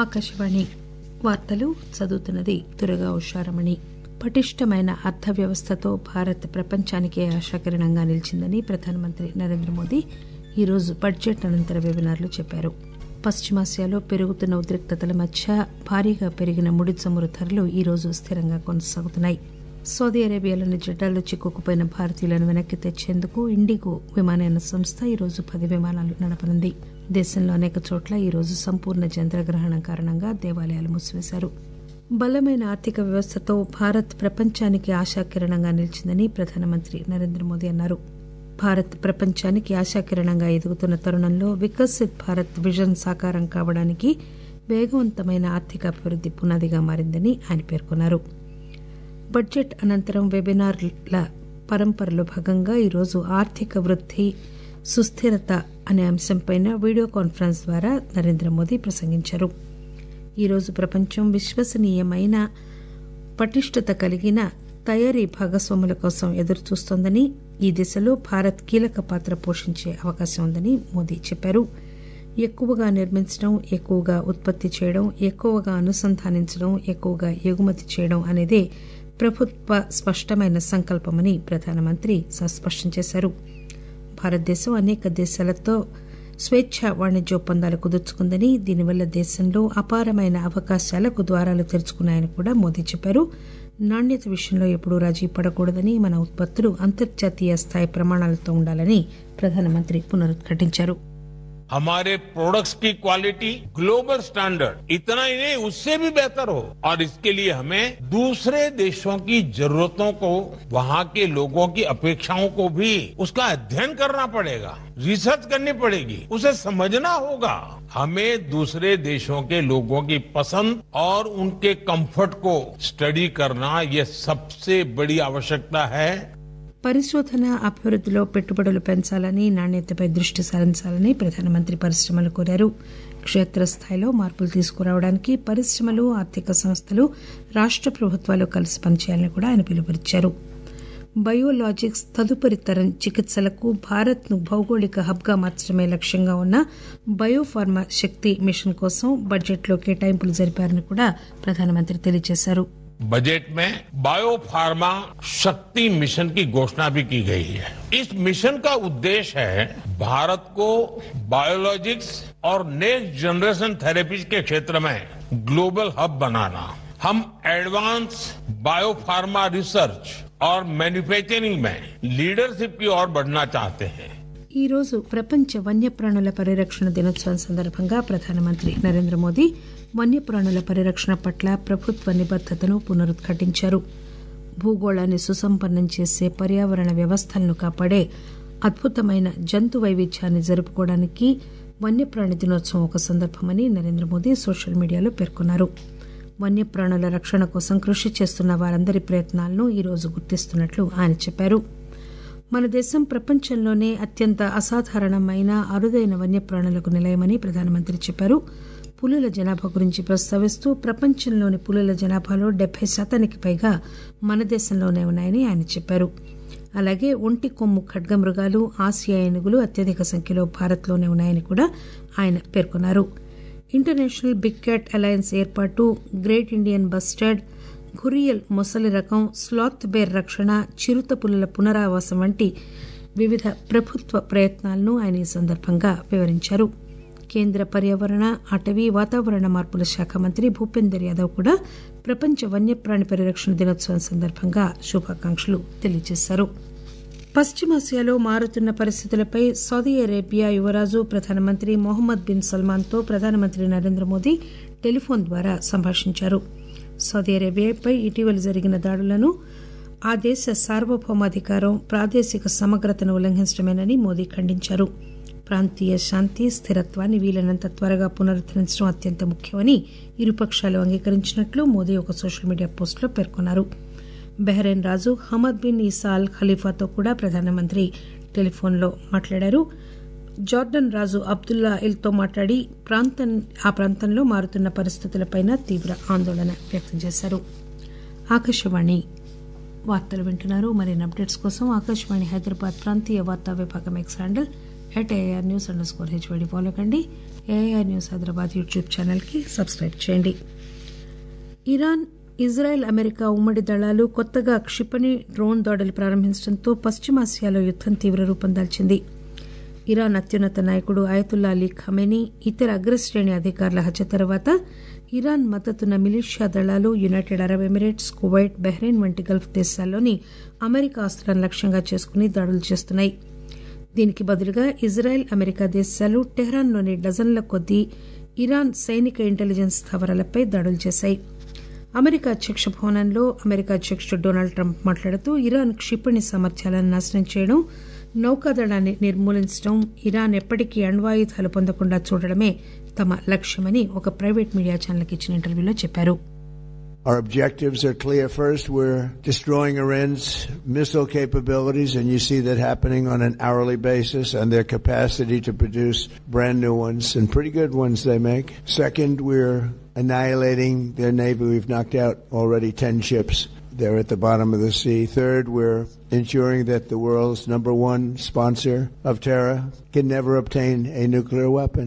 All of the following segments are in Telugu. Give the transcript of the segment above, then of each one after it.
ఆకాశవాణి వార్తలు చదువుతున్నది దురగా ఉషారమణి పటిష్టమైన అర్థవ్యవస్థతో భారత్ ప్రపంచానికే ఆశాకిరణంగా నిలిచిందని ప్రధానమంత్రి నరేంద్ర మోదీ ఈరోజు బడ్జెట్ అనంతర వెబినార్లో చెప్పారు పశ్చిమాసియాలో పెరుగుతున్న ఉద్రిక్తతల మధ్య భారీగా పెరిగిన ముడి చమురు ధరలు ఈరోజు స్థిరంగా కొనసాగుతున్నాయి సౌదీ అరేబియాలోని జడ్డాల్లో చిక్కుకుపోయిన భారతీయులను వెనక్కి తెచ్చేందుకు ఇండిగో విమానయాన సంస్థ ఈరోజు పది విమానాలు నడపనుంది దేశంలో అనేక చోట్ల ఈరోజు సంపూర్ణ చంద్రగ్రహణం కారణంగా దేవాలయాలు మూసివేశారు బలమైన ఆర్థిక వ్యవస్థతో భారత్ ప్రపంచానికి ఆశాకిరణంగా నిలిచిందని ప్రధానమంత్రి నరేంద్ర మోదీ అన్నారు భారత్ ప్రపంచానికి ఆశాకిరణంగా ఎదుగుతున్న తరుణంలో వికసిత్ భారత్ విజన్ సాకారం కావడానికి వేగవంతమైన ఆర్థిక అభివృద్ది పునాదిగా మారిందని ఆయన పేర్కొన్నారు బడ్జెట్ అనంతరం వెబినార్ల పరంపరలో భాగంగా ఈరోజు ఆర్థిక వృద్ది సుస్థిరత అనే అంశంపై వీడియో కాన్ఫరెన్స్ ద్వారా నరేంద్ర మోదీ ప్రసంగించారు ఈరోజు ప్రపంచం విశ్వసనీయమైన పటిష్టత కలిగిన తయారీ భాగస్వాముల కోసం ఎదురుచూస్తోందని ఈ దిశలో భారత్ కీలక పాత్ర పోషించే అవకాశం ఉందని మోదీ చెప్పారు ఎక్కువగా నిర్మించడం ఎక్కువగా ఉత్పత్తి చేయడం ఎక్కువగా అనుసంధానించడం ఎక్కువగా ఎగుమతి చేయడం అనేదే ప్రభుత్వ స్పష్టమైన సంకల్పమని ప్రధానమంత్రి స్పష్టం చేశారు భారతదేశం అనేక దేశాలతో స్వేచ్ఛ వాణిజ్య ఒప్పందాలు కుదుర్చుకుందని దీనివల్ల దేశంలో అపారమైన అవకాశాలకు ద్వారాలు తెరుచుకున్నాయని కూడా మోదీ చెప్పారు నాణ్యత విషయంలో ఎప్పుడూ రాజీ పడకూడదని మన ఉత్పత్తులు అంతర్జాతీయ స్థాయి ప్రమాణాలతో ఉండాలని ప్రధానమంత్రి పునరుద్ఘాటించారు हमारे प्रोडक्ट्स की क्वालिटी ग्लोबल स्टैंडर्ड इतना ही नहीं उससे भी बेहतर हो और इसके लिए हमें दूसरे देशों की जरूरतों को वहाँ के लोगों की अपेक्षाओं को भी उसका अध्ययन करना पड़ेगा रिसर्च करनी पड़ेगी उसे समझना होगा हमें दूसरे देशों के लोगों की पसंद और उनके कंफर्ट को स्टडी करना ये सबसे बड़ी आवश्यकता है పరిశోధన అభివృద్దిలో పెట్టుబడులు పెంచాలని నాణ్యతపై దృష్టి సారించాలని ప్రధానమంత్రి పరిశ్రమలు కోరారు క్షేత్రస్థాయిలో మార్పులు తీసుకురావడానికి పరిశ్రమలు ఆర్థిక సంస్థలు రాష్ట ప్రభుత్వాలు కలిసి పనిచేయాలని కూడా ఆయన పిలుపునిచ్చారు బయోలాజిక్స్ తదుపరి తరం చికిత్సలకు భారత్ ను భౌగోళిక హబ్ గా మార్చడమే లక్ష్యంగా ఉన్న బయోఫార్మా శక్తి మిషన్ కోసం బడ్జెట్లో కేటాయింపులు జరిపారని కూడా ప్రధానమంత్రి తెలియజేశారు बजट में बायोफार्मा शक्ति मिशन की घोषणा भी की गई है इस मिशन का उद्देश्य है भारत को बायोलॉजिक्स और नेक्स्ट जनरेशन थेरेपीज के क्षेत्र में ग्लोबल हब बनाना हम एडवांस बायोफार्मा रिसर्च और मैन्युफैक्चरिंग में लीडरशिप की ओर बढ़ना चाहते हैं ఈ రోజు ప్రపంచ వన్యప్రాణుల పరిరక్షణ దినోత్సవం సందర్భంగా ప్రధానమంత్రి నరేంద్ర మోదీ వన్యప్రాణుల పరిరక్షణ పట్ల ప్రభుత్వ నిబద్దతను పునరుద్ఘాటించారు భూగోళాన్ని సుసంపన్నం చేసే పర్యావరణ వ్యవస్థలను కాపాడే అద్భుతమైన జంతు వైవిధ్యాన్ని జరుపుకోవడానికి వన్యప్రాణి దినోత్సవం ఒక సందర్భమని నరేంద్ర మోదీ సోషల్ మీడియాలో పేర్కొన్నారు వన్యప్రాణుల రక్షణ కోసం కృషి చేస్తున్న వారందరి ప్రయత్నాలను ఈరోజు గుర్తిస్తున్నట్లు ఆయన చెప్పారు మన దేశం ప్రపంచంలోనే అత్యంత అసాధారణమైన అరుదైన వన్యప్రాణులకు నిలయమని ప్రధానమంత్రి చెప్పారు పులుల జనాభా గురించి ప్రస్తావిస్తూ ప్రపంచంలోని పులుల జనాభాలో డెబ్బై శాతానికి పైగా మన దేశంలోనే ఉన్నాయని ఆయన చెప్పారు అలాగే ఒంటి కొమ్ము ఖడ్గమృగాలు ఆసియా ఏనుగులు అత్యధిక సంఖ్యలో భారత్లోనే ఉన్నాయని కూడా ఆయన పేర్కొన్నారు ఇంటర్నేషనల్ బిగ్ క్యాట్ అలయన్స్ ఏర్పాటు గ్రేట్ ఇండియన్ బస్టర్డ్ ఘురియల్ మొసలి రకం స్లాత్ బేర్ రక్షణ చిరుత పులుల పునరావాసం వంటి వివిధ ప్రభుత్వ ప్రయత్నాలను ఆయన ఈ సందర్భంగా వివరించారు కేంద్ర పర్యావరణ అటవీ వాతావరణ మార్పుల శాఖ మంత్రి భూపేందర్ యాదవ్ కూడా ప్రపంచ వన్యప్రాణి పరిరక్షణ దినోత్సవం సందర్భంగా శుభాకాంక్షలు తెలియజేశారు పశ్చిమాసియాలో మారుతున్న పరిస్థితులపై సౌదీ అరేబియా యువరాజు ప్రధానమంత్రి మొహమ్మద్ బిన్ సల్మాన్తో ప్రధానమంత్రి నరేంద్ర మోదీ టెలిఫోన్ ద్వారా సంభాషించారు సౌదీ అరేబియాపై ఇటీవల జరిగిన దాడులను ఆ దేశ సార్వభౌమాధికారం ప్రాదేశిక సమగ్రతను ఉల్లంఘించడమేనని మోదీ ఖండించారు ప్రాంతీయ శాంతి స్థిరత్వాన్ని వీలైనంత త్వరగా పునరుద్దరించడం అత్యంత ముఖ్యమని ఇరుపక్షాలు అంగీకరించినట్లు మోదీ ఒక సోషల్ మీడియా పోస్టులో పేర్కొన్నారు బహ్రెయిన్ రాజు హమద్ బిన్ ఈసా అల్ ఖలీఫాతో కూడా ప్రధానమంత్రి టెలిఫోన్లో మాట్లాడారు జార్డన్ రాజు అబ్దుల్లా ఇల్తో మాట్లాడి ప్రాంతం ఆ ప్రాంతంలో మారుతున్న పరిస్థితులపై తీవ్ర ఆందోళన వ్యక్తం చేశారు ఆకాశవాణి వార్తలు వింటున్నారు మరిన్ని అప్డేట్స్ కోసం ఆకాశవాణి హైదరాబాద్ ప్రాంతీయ వార్తా విభాగం X handle at AIR news underscore HYD follow కండి ఏఐఆర్ న్యూస్ హైదరాబాద్ యూట్యూబ్ ఛానల్కి సబ్స్క్రైబ్ చేయండి ఇరాన్ ఇజ్రాయెల్ అమెరికా ఉమ్మడి దళాలు కొత్తగా క్షిపణి డ్రోన్ దాడులు ప్రారంభించడంతో పశ్చిమాసియాలో యుద్దం తీవ్ర రూపం దాల్చింది ఇరాన్ అత్యున్నత నాయకుడు అయతుల్లా అలీ ఖమేనీ ఇతర అగ్రశ్రేణి అధికారుల హత్య తర్వాత ఇరాన్ మద్దతున్న మిలిషియా దళాలు United Arab Emirates Kuwait Bahrain వంటి గల్ఫ్ దేశాల్లోని అమెరికా ఆస్తులను లక్ష్యంగా చేసుకుని దాడులు చేస్తున్నాయి దీనికి బదులుగా ఇజ్రాయెల్ అమెరికా దేశాలు టెహ్రాన్లోని డజన్ల కొద్దీ ఇరాన్ సైనిక ఇంటెలిజెన్స్ స్థావరాలపై దాడులు చేశాయి అమెరికా అధ్యక్ష భవనంలో అమెరికా అధ్యక్షుడు డొనాల్డ్ ట్రంప్ మాట్లాడుతూ ఇరాన్ క్షిపణి సామర్థ్యాలను నాశనం చేయడం నౌకాదళాన్ని నిర్మూలించడం ఇరాన్ ఎప్పటికీ అణ్వాయుధాలు పొందకుండా చూడడమే తమ లక్ష్యమని ఒక ప్రైవేట్ మీడియా ఛానల్కి ఇచ్చిన ఇంటర్వ్యూలో చెప్పారు Our objectives are clear. First, we're destroying Iran's missile capabilities, and you see that happening on an hourly basis, and their capacity to produce brand new ones, and pretty good ones they make. Second, we're annihilating their navy. We've knocked out already 10 ships. They're at the bottom of the sea. Third, we're ensuring that the world's number one sponsor of terror can never obtain a nuclear weapon.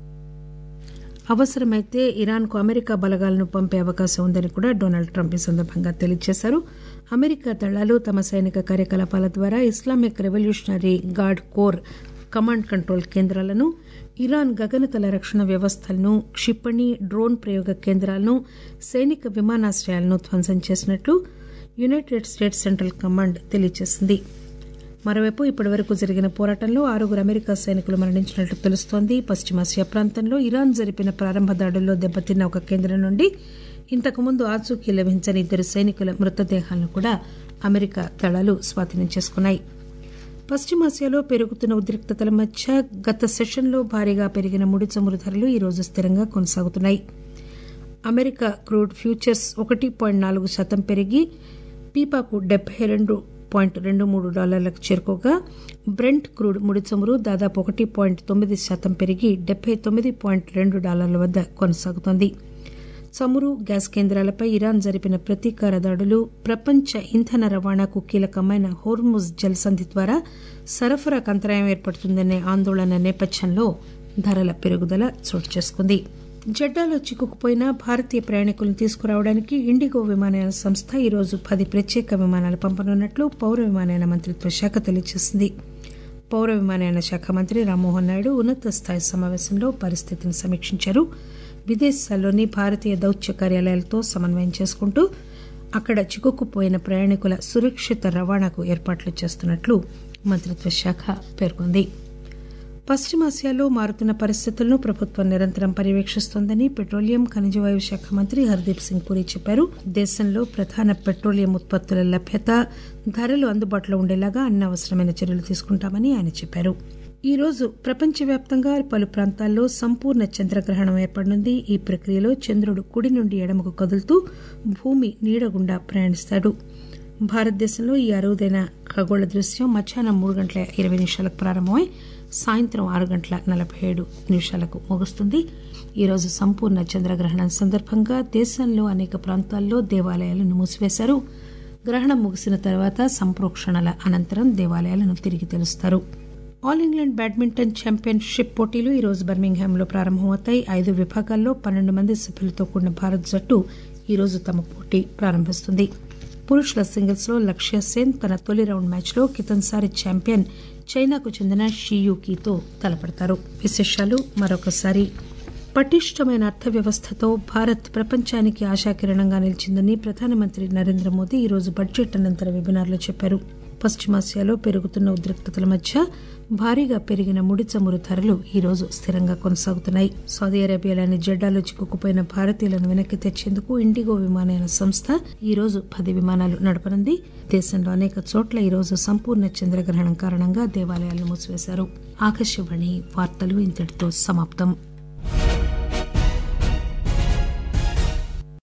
అవసరమైతే ఇరాన్కు అమెరికా బలగాలను పంపే అవకాశం ఉందని కూడా డొనాల్డ్ ట్రంప్ ఈ సందర్భంగా తెలియజేశారు అమెరికా దళాలు తమ సైనిక కార్యకలాపాల ద్వారా Islamic revolutionary guard core command control కేంద్రాలను ఇరాన్ గగనతల రక్షణ వ్యవస్థలను క్షిపణి డ్రోన్ ప్రయోగ కేంద్రాలను సైనిక విమానాశ్రయాలను ధ్వంసం చేసినట్లు యునైటెడ్ స్టేట్స్ సెంట్రల్ కమాండ్ తెలియజేసింది మరోవైపు ఇప్పటివరకు జరిగిన పోరాటంలో ఆరుగురు అమెరికా సైనికులు మరణించినట్లు తెలుస్తోంది పశ్చిమాసియా ప్రాంతంలో ఇరాన్ జరిపిన ప్రారంభ దాడుల్లో దెబ్బతిన్న ఒక కేంద్రం నుండి ఇంతకుముందు ఆచూకీ లభించని ఇద్దరు సైనికుల మృతదేహాలను కూడా అమెరికా దళాలు స్వాధీనం చేసుకున్నాయి పశ్చిమాసియాలో పెరుగుతున్న ఉద్రిక్తతల మధ్య గత సెషన్లో భారీగా పెరిగిన ముడి చమురు ధరలు ఈరోజు స్థిరంగా కొనసాగుతున్నాయి అమెరికా క్రూడ్ ఫ్యూచర్స్ ఒకటి పాయింట్ నాలుగు శాతం పెరిగి పీపాకు డెబ్బై రెండు పాయింట్ రెండు మూడు డాలర్లకు చేరుకోగా బ్రెంట్ క్రూడ్ ముడి చమురు దాదాపు ఒకటి పాయింట్ తొమ్మిది శాతం పెరిగి డెబ్బై తొమ్మిది పాయింట్ రెండు డాలర్ల వద్ద కొనసాగుతోంది చమురు గ్యాస్ కేంద్రాలపై ఇరాన్ జరిపిన ప్రతీకార దాడులు ప్రపంచ ఇంధన రవాణాకు కీలకమైన హోర్ముజ్ జలసంధి ద్వారా సరఫరాకు అంతరాయం ఏర్పడుతుందనే ఆందోళన నేపథ్యంలో ధరల పెరుగుదల చోటు చేసుకుంది జెడ్డాలో చిక్కుకుపోయిన భారతీయ ప్రయాణికులను తీసుకురావడానికి ఇండిగో విమానయాన సంస్థ ఈరోజు పది ప్రత్యేక విమానాలు పంపనున్నట్లు పౌర విమానయాన మంత్రిత్వ శాఖ తెలియజేసింది పౌర విమానయాన శాఖ మంత్రి రామ్మోహన్ నాయుడు ఉన్నత స్థాయి సమావేశంలో పరిస్థితిని సమీక్షించారు విదేశాల్లోని భారతీయ దౌత్య కార్యాలయాలతో సమన్వయం చేసుకుంటూ అక్కడ చిక్కుకుపోయిన ప్రయాణికుల సురక్షిత రవాణాకు ఏర్పాట్లు చేస్తున్నట్లు మంత్రిత్వ శాఖ పేర్కొంది పశ్చిమాసియాలో మారుతున్న పరిస్థితులను ప్రభుత్వం నిరంతరం పర్యవేక్షిస్తోందని పెట్రోలియం ఖనిజవాయు శాఖ మంత్రి హర్దీప్ సింగ్ పూరి చెప్పారు దేశంలో ప్రధాన పెట్రోలియం ఉత్పత్తుల లభ్యత ధరలు అందుబాటులో ఉండేలాగా అన్ని అవసరమైన చర్యలు తీసుకుంటామని ఆయన చెప్పారు ఈ రోజు ప్రపంచవ్యాప్తంగా పలు ప్రాంతాల్లో సంపూర్ణ చంద్రగ్రహణం ఏర్పడనుంది ఈ ప్రక్రియలో చంద్రుడు కుడి నుండి ఎడమకు కదులుతూ భూమి నీడగుండా ప్రయాణిస్తాడు భారతదేశంలో ఈ అరుదైన ఖగోళ దృశ్యం మధ్యాహ్నం మూడు గంటల ఇరవై నిమిషాలకు ప్రారంభమై సాయంత్రం ఆరు గంటల నలభై ఏడు నిమిషాలకు ముగుస్తుంది ఈరోజు సంపూర్ణ చంద్రగ్రహణం సందర్భంగా దేశంలో అనేక ప్రాంతాల్లో దేవాలయాలను మూసివేశారు గ్రహణం ముగిసిన తర్వాత సంప్రోక్షణల అనంతరం దేవాలయాలను తిరిగి తెరుస్తారు ఆల్ ఇంగ్లాండ్ బ్యాడ్మింటన్ ఛాంపియన్షిప్ పోటీలు ఈరోజు బర్మింగ్హామ్లో ప్రారంభమవుతాయి ఐదు విభాగాల్లో పన్నెండు మంది సభ్యులతో కూడిన భారత్ జట్టు ఈరోజు తమ పోటీ ప్రారంభిస్తుంది పురుషుల సింగిల్స్ లో లక్ష్య సేన్ తన తొలి రౌండ్ మ్యాచ్ లో కితన్సారి ఛాంపియన్ చైనాకు చెందిన షియూకీతో తలపడతారు విశేషాలు మరొకసారి పటిష్టమైన అర్థవ్యవస్థతో భారత్ ప్రపంచానికి ఆశాకిరణంగా నిలిచిందని ప్రధానమంత్రి నరేంద్ర మోదీ ఈరోజు బడ్జెట్ అనంతర వెబినార్లో చెప్పారు పశ్చిమాసియాలో పెరుగుతున్న ఉద్రిక్తతల మధ్య భారీగా పెరిగిన ముడి చమురు ధరలు ఈ రోజు స్థిరంగా కొనసాగుతున్నాయి సౌదీ అరేబియాలోని జెడ్డాలో చిక్కుకుపోయిన భారతీయులను వెనక్కి తెచ్చేందుకు ఇండిగో విమానయాన సంస్థ ఈ రోజు పది విమానాలు నడపనుంది దేశంలో అనేక చోట్ల ఈ రోజు సంపూర్ణ చంద్రగ్రహణం కారణంగా దేవాలయాలను మూసివేశారు ఆకాశవాణి వార్తలు ఇంతటితో సమాప్తం